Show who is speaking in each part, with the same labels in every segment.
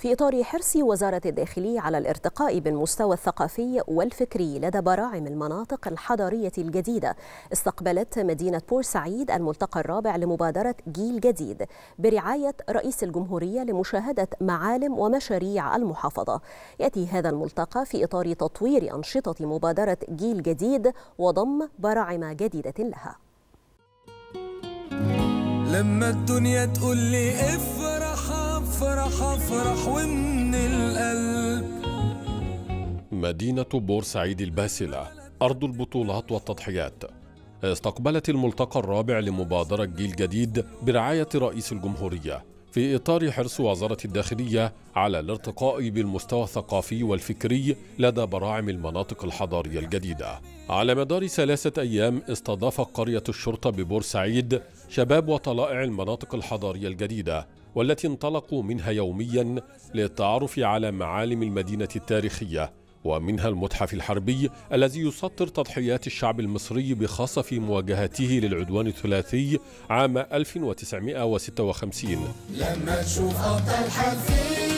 Speaker 1: في إطار حرص وزارة الداخلية على الارتقاء بالمستوى الثقافي والفكري لدى براعم المناطق الحضارية الجديدة استقبلت مدينة بورسعيد الملتقى الرابع لمبادرة جيل جديد برعاية رئيس الجمهورية لمشاهدة معالم ومشاريع المحافظة يأتي هذا الملتقى في إطار تطوير أنشطة مبادرة جيل جديد وضم براعم جديدة لها
Speaker 2: لما الدنيا تقول لي افرح افرح افرح ومن القلب
Speaker 3: مدينة بورسعيد الباسلة أرض البطولات والتضحيات استقبلت الملتقى الرابع لمبادرة جيل جديد برعاية رئيس الجمهورية في إطار حرص وزارة الداخلية على الارتقاء بالمستوى الثقافي والفكري لدى براعم المناطق الحضارية الجديدة. على مدار ثلاثة أيام استضافت قرية الشرطة ببورسعيد شباب وطلائع المناطق الحضارية الجديدة والتي انطلقوا منها يوميا للتعرف على معالم المدينة التاريخية ومنها المتحف الحربي الذي يسطر تضحيات الشعب المصري بخاصة في مواجهته للعدوان الثلاثي عام 1956
Speaker 4: لما تشوف أبطال حالفين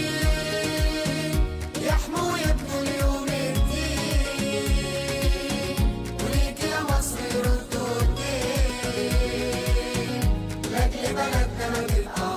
Speaker 4: يحموا يبنوا اليوم الدين وليك يا مصر ردوا الدين لأجل بلدنا ما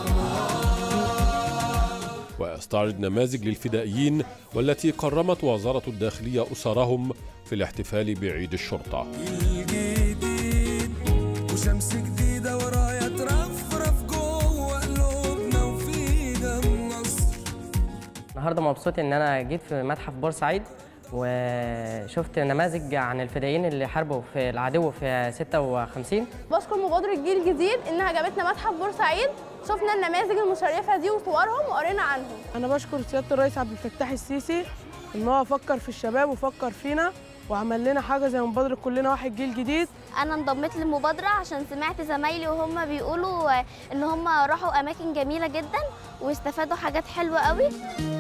Speaker 3: واستعرض نماذج للفدائيين والتي كرمت وزارة الداخلية أسرهم في الاحتفال بعيد الشرطة
Speaker 2: الجديد وشمس جديدة ورايا ترفرف جوه قلوبنا وفي دم نصر
Speaker 5: النهارده مبسوط ان انا جيت في متحف بورسعيد وشفت نماذج عن الفدائيين اللي حاربوا في العدو في 56
Speaker 6: بشكر مبادرة جيل جديد إنها جابتنا متحف بورسعيد شفنا النماذج المشرفة دي وصورهم وقرينا عنهم
Speaker 7: أنا بشكر سيادة الرئيس عبد الفتاح السيسي إن هو فكر في الشباب وفكر فينا وعمل لنا حاجة زي مبادرة كلنا واحد جيل جديد
Speaker 8: انا انضميت للمبادره عشان سمعت زمايلي وهم بيقولوا ان هم راحوا اماكن جميله جدا واستفادوا حاجات حلوه قوي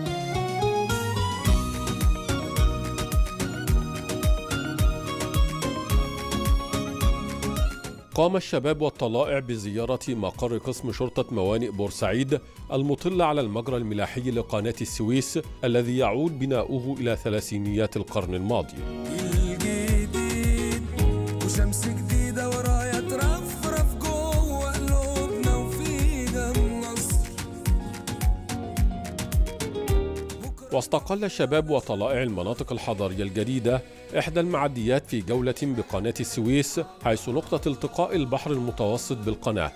Speaker 3: قام الشباب والطلائع بزيارة مقر قسم شرطة موانئ بورسعيد المطل على المجرى الملاحي لقناة السويس الذي يعود بناؤه إلى ثلاثينيات القرن الماضي
Speaker 2: الجديد وشمس جديدة ورايا ترفرف جوه قلوبنا وفي دم نصر
Speaker 3: واستقل الشباب وطلائع المناطق الحضارية الجديدة إحدى المعديات في جولة بقناة السويس حيث نقطة التقاء البحر المتوسط بالقناة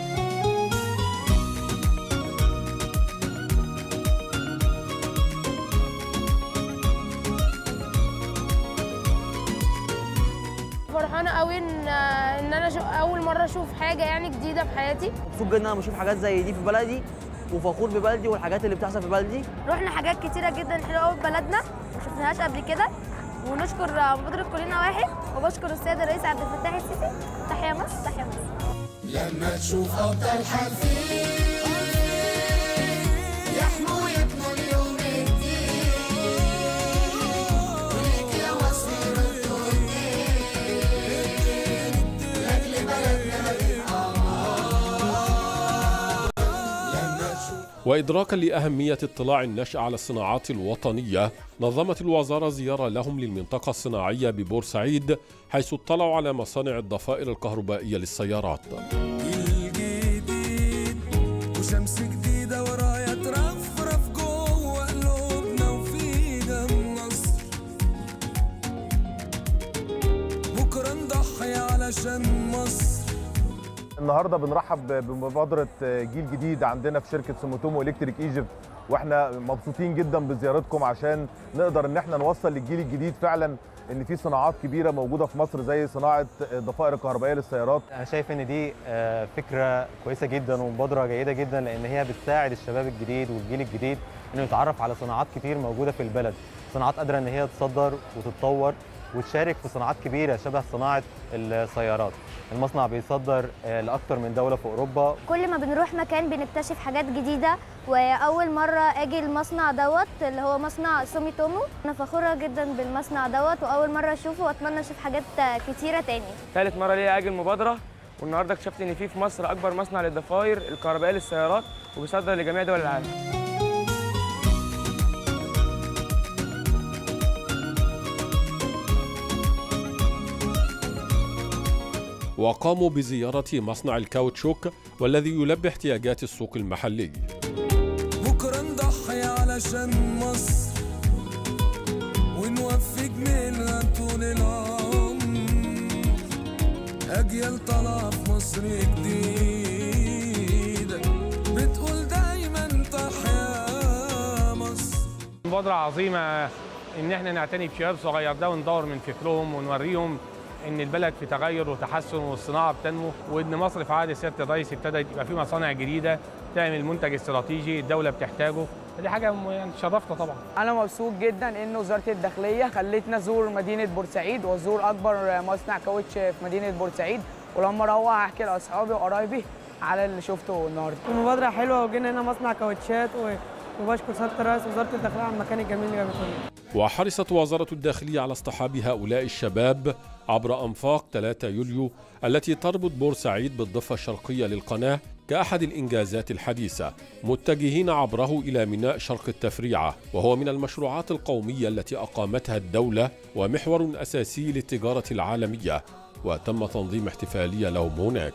Speaker 6: فرحانة قوي إن إن أنا شو أول مرة أشوف حاجة يعني جديدة في حياتي
Speaker 9: مبسوط جدا ان انا بشوف حاجات زي دي في بلدي وفخور ببلدي والحاجات اللي بتحصل في بلدي
Speaker 8: رحنا حاجات كتيره جدا حلوه قوي في بلدنا ما شفناهاش قبل كده ونشكر مبادره كلنا واحد وبشكر السيد الرئيس عبد الفتاح السيسي تحيا مصر تحيا مصر
Speaker 4: لما تشوف أبطال حالفين يحموا يبنوا اليوم الدين وليك يا مصر ردوا الدين لأجل بلدنا ما
Speaker 3: وإدراكا لأهمية اطلاع النشأ على الصناعات الوطنية نظمت الوزارة زيارة لهم للمنطقة الصناعية ببورسعيد حيث اطلعوا على مصانع الضفائر الكهربائية للسيارات
Speaker 2: الجديد وشمس جديدة ورايا ترفرف جوه قلوبنا وفي دم نصر بكرة نضحي علشان مصر
Speaker 10: النهارده بنرحب بمبادره جيل جديد عندنا في شركه سوموتومو الكتريك ايجيبت واحنا مبسوطين جدا بزيارتكم عشان نقدر ان احنا نوصل للجيل الجديد فعلا ان في صناعات كبيره موجوده في مصر زي صناعه الضفائر الكهربائيه للسيارات
Speaker 11: انا شايف ان دي آه، فكره كويسه جدا ومبادره جيده جدا لان هي بتساعد الشباب الجديد والجيل الجديد انه يتعرف على صناعات كتير موجوده في البلد صناعات قادره ان هي تصدر وتتطور وتشارك في صناعات كبيره شبه صناعه السيارات المصنع بيصدر آه، لاكثر من دوله في اوروبا
Speaker 8: كل ما بنروح مكان بنكتشف حاجات جديده واول مره اجي المصنع دوت اللي هو مصنع سوميتومو انا فخوره جدا بالمصنع دوت واول مره اشوفه واتمنى اشوف حاجات كتيره تاني
Speaker 12: ثالث مره ليا اجي المبادره والنهارده اكتشفت ان في في مصر اكبر مصنع للضفائر الكهربائيه للسيارات وبيصدر لجميع دول العالم
Speaker 3: وقاموا بزيارة مصنع الكاوتشوك والذي يلبي احتياجات السوق المحلي
Speaker 2: بكرة نضحي علشان مصر ونوفي جميلها طول العمر أجيال طالعة في مصر جديدة بتقول دايما تحيا مصر
Speaker 13: مبادرة عظيمة إن إحنا نعتني بشباب صغير ده وندور من فكرهم ونوريهم إن البلد في تغير وتحسن والصناعة بتنمو وإن مصر في عهد سيادة الرئيس ابتدى يبقى في مصانع جديدة تعمل منتج استراتيجي الدولة بتحتاجه دي حاجة م- يعني تشرفنا طبعا
Speaker 14: انا مبسوط جدا ان وزاره الداخليه خلتنا نزور مدينه بورسعيد وازور اكبر مصنع كاوتش في مدينه بورسعيد ولما اروح احكي لاصحابي وقرايبي على اللي شفته النهارده
Speaker 15: المبادرة حلوة وجينا هنا مصنع كاوتشات و- وبشكر سيادة الرئيس وزارة الداخلية على المكان الجميل اللي جابتنا
Speaker 3: وحرصت وزارة الداخلية على اصطحاب هؤلاء الشباب عبر أنفاق 3 يوليو التي تربط بورسعيد بالضفة الشرقية للقناة كأحد الإنجازات الحديثة متجهين عبره إلى ميناء شرق التفريعة وهو من المشروعات القومية التي أقامتها الدولة ومحور أساسي للتجارة العالمية وتم تنظيم احتفالية لهم هناك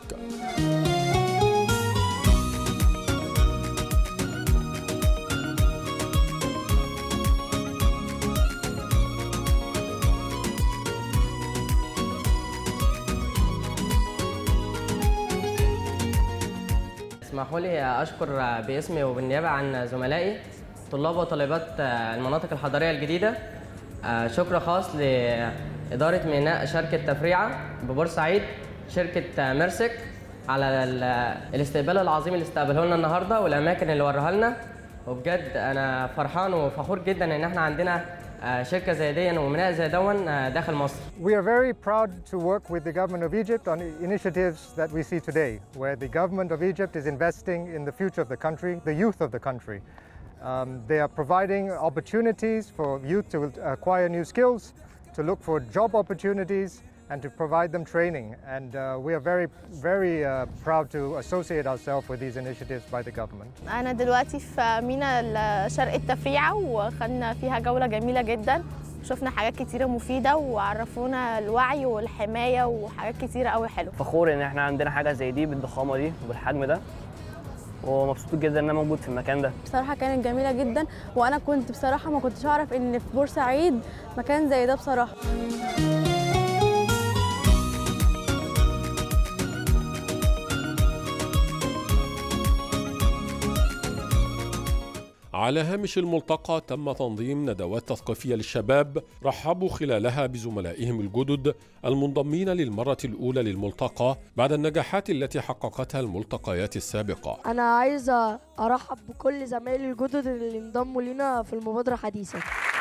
Speaker 5: اسمحوا لي اشكر باسمي وبالنيابه عن زملائي طلاب وطالبات المناطق الحضريه الجديده شكر خاص لاداره ميناء شركه تفريعه ببورسعيد شركه ميرسك على ال- الاستقبال العظيم اللي استقبله لنا النهارده والاماكن اللي وراها لنا وبجد انا فرحان وفخور جدا ان احنا عندنا شركه زي دي وميناء زي دون داخل مصر
Speaker 16: We are very proud to work with the government of Egypt on initiatives that we see today, where the government of Egypt is investing in the future of the country, the youth of the country. Um, they are providing opportunities for youth to acquire new skills, to look for job opportunities, and to provide them training. And uh, we are very, very uh, proud to associate ourselves with these initiatives by the government.
Speaker 6: انا دلوقتي في مينا شرق التفريعه وخدنا فيها جوله جميله جدا شفنا حاجات كتيره مفيده وعرفونا الوعي والحمايه وحاجات كتيره قوي حلوه
Speaker 9: فخور ان احنا عندنا حاجه زي دي بالضخامه دي وبالحجم ده ومبسوط جدا ان انا موجود في المكان ده
Speaker 6: بصراحه كانت جميله جدا وانا كنت بصراحه ما كنتش اعرف ان في بورسعيد مكان زي ده بصراحه
Speaker 3: على هامش الملتقى تم تنظيم ندوات تثقيفية للشباب رحبوا خلالها بزملائهم الجدد المنضمين للمرة الأولى للملتقى بعد النجاحات التي حققتها الملتقيات السابقة
Speaker 17: انا عايزه ارحب بكل زمايلي الجدد اللي انضموا لينا في المبادره الحديثه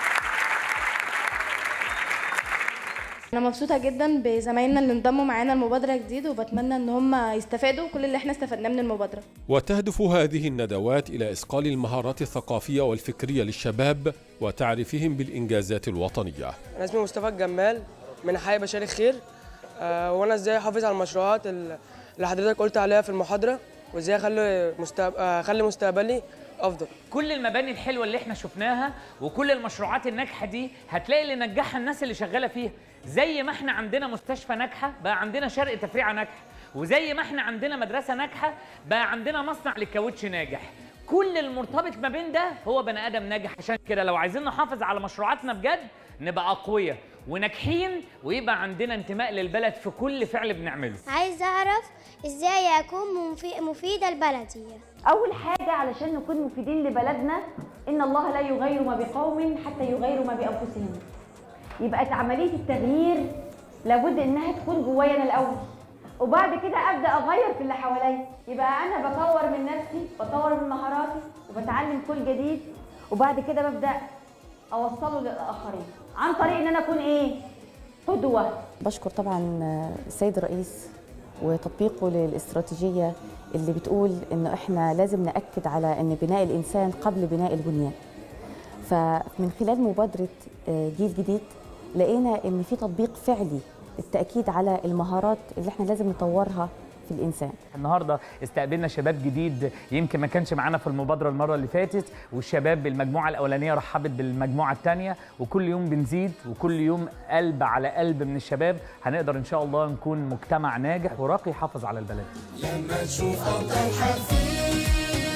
Speaker 18: انا مبسوطه جدا بزمايلنا اللي انضموا معانا المبادره جديد وبتمنى ان هم يستفادوا كل اللي احنا استفدناه من المبادره
Speaker 3: وتهدف هذه الندوات إلى إصقال المهارات الثقافية والفكرية للشباب وتعريفهم بالإنجازات الوطنية
Speaker 12: انا اسمي مصطفى الجمال من حي بشار الخير آه، وانا ازاي احافظ على المشروعات ال- اللي حضرتك قلت عليها في المحاضره وازاي اخلي مستقب... آه، اخلي مستقبلي افضل
Speaker 19: كل المباني الحلوه اللي احنا شفناها وكل المشروعات الناجحه دي هتلاقي اللي نجحها الناس اللي شغاله فيها زي ما احنا عندنا مستشفى ناجحه بقى عندنا شرق تفريعه ناجحه وزي ما احنا عندنا مدرسه ناجحه بقى عندنا مصنع للكاوتش ناجح كل المرتبط ما بين ده هو بني ادم ناجح عشان كده لو عايزين نحافظ على مشروعاتنا بجد نبقى اقوياء وناجحين ويبقى عندنا انتماء للبلد في كل فعل بنعمله
Speaker 20: عايز أعرف إزاي أكون مفي- مفيدة لبلدي
Speaker 21: أول حاجة علشان نكون مفيدين لبلدنا إن الله لا يغير ما بقوم حتى يغيروا ما بأنفسهم يبقى عملية التغيير لابد إنها تكون جوايا أنا الأول وبعد كده أبدأ أغير في اللي حواليا يبقى أنا بطور من نفسي بطور من مهاراتي وبتعلم كل جديد وبعد كده ببدأ أوصله للآخرين عن طريق إن أنا أكون إيه؟ قدوة
Speaker 22: بشكر طبعا السيد الرئيس وتطبيقه للاستراتيجية اللي بتقول انه احنا لازم نأكد على ان بناء الانسان قبل بناء البنيان فمن خلال مبادرة جيل جديد لقينا ان في تطبيق فعلي للتأكيد على المهارات اللي احنا لازم نطورها في الانسان
Speaker 19: النهارده استقبلنا شباب جديد يمكن ما كانش معانا في المبادره المره اللي فاتت والشباب المجموعه الاولانيه رحبت بالمجموعه الثانيه وكل يوم بنزيد وكل يوم قلب على قلب من الشباب هنقدر ان شاء الله نكون مجتمع ناجح وراقي يحافظ على البلد
Speaker 4: لما تشوف أفضل حال فيه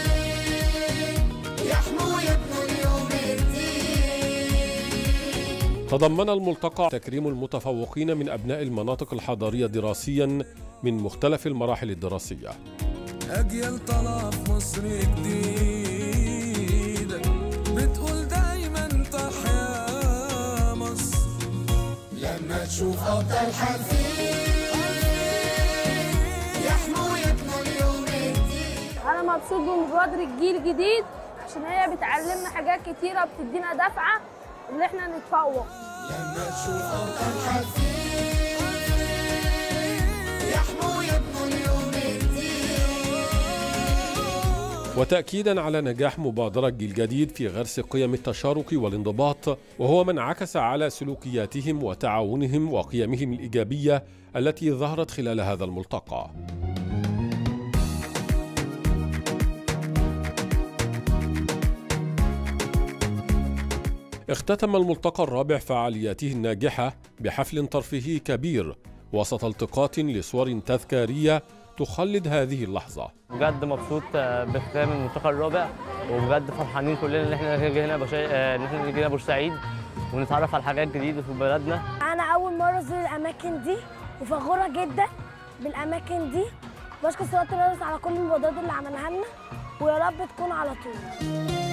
Speaker 4: يحموا يبنوا اليوم الدين
Speaker 3: تضمن الملتقى تكريم المتفوقين من أبناء المناطق الحضرية دراسيا من مختلف المراحل الدراسية
Speaker 2: أجيال طالعة في مصر جديدة بتقول دايما تحيا مصر
Speaker 4: لما تشوف أفضل حال فيه يحموا يبنوا اليوم الدين
Speaker 1: انا مبسوط بمبادره جيل جديد عشان هي بتعلمنا حاجات كتيره بتدينا دفعه ان احنا نتفوق
Speaker 4: لما تشوف أفضل حال فيه يحموا يبنوا اليوم الدين
Speaker 3: وتأكيدا على نجاح مبادرة جيل جديد في غرس قيم التشارك والانضباط وهو ما انعكس على سلوكياتهم وتعاونهم وقيمهم الإيجابية التي ظهرت خلال هذا الملتقى اختتم الملتقى الرابع فعالياته الناجحة بحفل ترفيهي كبير وسط التقاط لصور تذكارية تخلد هذه اللحظة
Speaker 9: بجد مبسوط آه، بختام الملتقى الرابع وبجد فرحانين كلنا ان احنا نيجي هنا بشي... آه، ان احنا نيجي هنا بورسعيد ونتعرف على حاجات جديده في بلدنا
Speaker 1: انا اول مره ازور الاماكن دي وفخوره جدا بالاماكن دي بشكر سياده الرئيس على كل المبادرات اللي عملها لنا ويا رب تكون على طول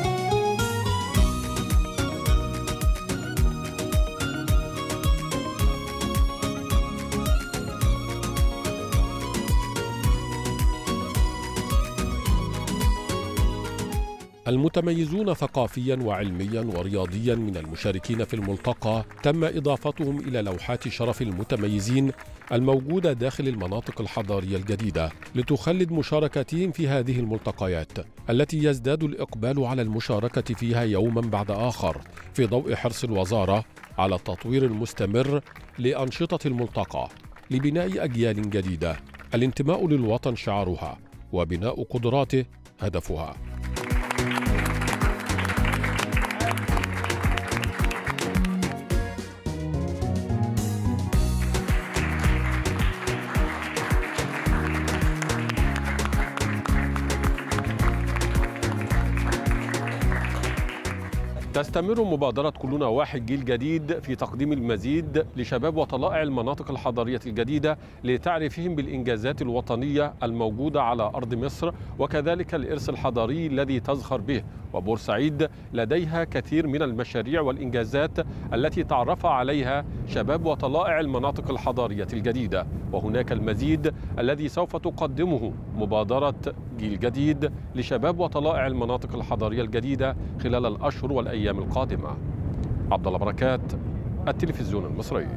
Speaker 3: المتميزون ثقافيا وعلميا ورياضيا من المشاركين في الملتقى تم اضافتهم الى لوحات شرف المتميزين الموجوده داخل المناطق الحضاريه الجديده لتخلد مشاركتهم في هذه الملتقيات التي يزداد الاقبال على المشاركه فيها يوما بعد اخر في ضوء حرص الوزاره على التطوير المستمر لانشطه الملتقى لبناء اجيال جديده الانتماء للوطن شعارها وبناء قدراته هدفها تستمر مبادرة كلنا واحد جيل جديد في تقديم المزيد لشباب وطلائع المناطق الحضرية الجديدة لتعريفهم بالإنجازات الوطنية الموجودة على أرض مصر وكذلك الإرث الحضاري الذي تزخر به وبورسعيد لديها كثير من المشاريع والإنجازات التي تعرف عليها شباب وطلائع المناطق الحضارية الجديدة وهناك المزيد الذي سوف تقدمه مبادرة جيل جديد لشباب وطلائع المناطق الحضارية الجديدة خلال الأشهر والأيام القادمة عبد الله بركات التلفزيون المصري